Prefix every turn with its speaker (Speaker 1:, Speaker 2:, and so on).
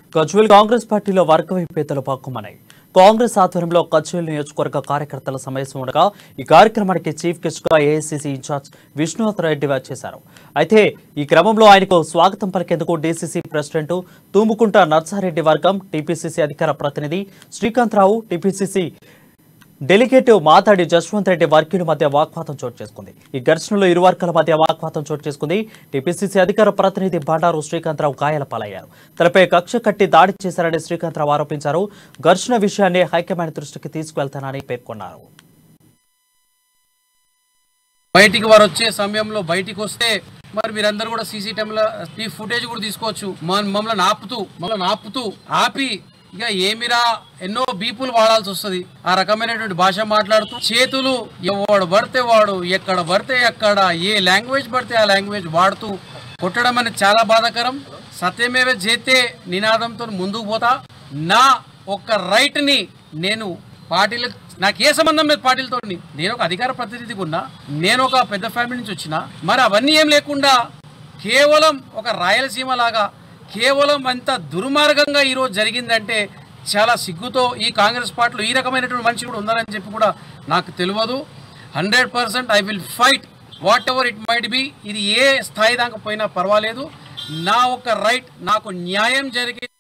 Speaker 1: గజ్వేల్ కాంగ్రెస్ పార్టీలో వర్గ విభేదాలు పాకుమన్నాయి కాంగ్రెస్ ఆధ్వర్యంలో గజ్వేల్ నియోజకవర్గ కార్యకర్తల సమావేశం ఉండగా ఈ కార్యక్రమానికి చీఫ్ గెస్ట్ గా ఏఐసీసీ ఇన్ఛార్జ్ విష్ణునాథ్ రెడ్డి చేశారు అయితే ఈ క్రమంలో ఆయనకు స్వాగతం పలికేందుకు డీసీసీ ప్రెసిడెంట్ తూముకుంట నర్సారెడ్డి వర్గం టీపీసీసీ అధికార ప్రతినిధి శ్రీకాంతరావు టీపీసీసీ డెలిగేట్ మాతాడి జస్వంత్ రెడ్డి వర్గీయుల మధ్య వాగ్వాదం చోటు చేసుకుంది ఈ ఘర్షణలో ఇరు వర్గాల మధ్య వాగ్వాదం చోటు చేసుకుంది టీపీసీసీ అధికార ప్రతినిధి బండారు శ్రీకాంతరావు గాయాల పాలయ్యారు తనపై కక్ష కట్టి దాడి చేశారని శ్రీకాంతరావు ఆరోపించారు ఘర్షణ విషయాన్ని హైకమాండ్ దృష్టికి తీసుకువెళ్తానని పేర్కొన్నారు
Speaker 2: బయటికి వారు వచ్చే సమయంలో బయటికి వస్తే మరి మీరందరూ కూడా సీసీ టీవీలో ఈ ఫుటేజ్ కూడా తీసుకోవచ్చు మన మమ్మల్ని ఆపుతూ మమ్మల్ని ఆపుతూ ఆపి ఇక ఏమిరా ఎన్నో బీపులు వాడాల్సి వస్తుంది ఆ రకమైనటువంటి భాష మాట్లాడుతూ చేతులు ఎవడు పడితే వాడు ఎక్కడ పడితే ఎక్కడ ఏ లాంగ్వేజ్ పడితే ఆ లాంగ్వేజ్ వాడుతూ కొట్టడం అనేది చాలా బాధాకరం సత్యమేవ చేతే నినాదంతో ముందుకు పోతా నా ఒక్క రైట్ ని నేను పార్టీలకు నాకు ఏ సంబంధం లేదు పార్టీలతో నేను ఒక అధికార ప్రతినిధిగా ఉన్నా నేను ఒక పెద్ద ఫ్యామిలీ నుంచి వచ్చిన మరి అవన్నీ ఏం లేకుండా కేవలం ఒక రాయలసీమ లాగా కేవలం అంత దుర్మార్గంగా ఈరోజు జరిగిందంటే చాలా సిగ్గుతో ఈ కాంగ్రెస్ పార్టీలో ఈ రకమైనటువంటి మనిషి కూడా ఉందని చెప్పి కూడా నాకు తెలియదు hundred percent I will fight whatever it might be ఇది ఏ స్థాయి దాకా పోయినా పర్వాలేదు నా ఒక రైట్ నాకు న్యాయం జరిగే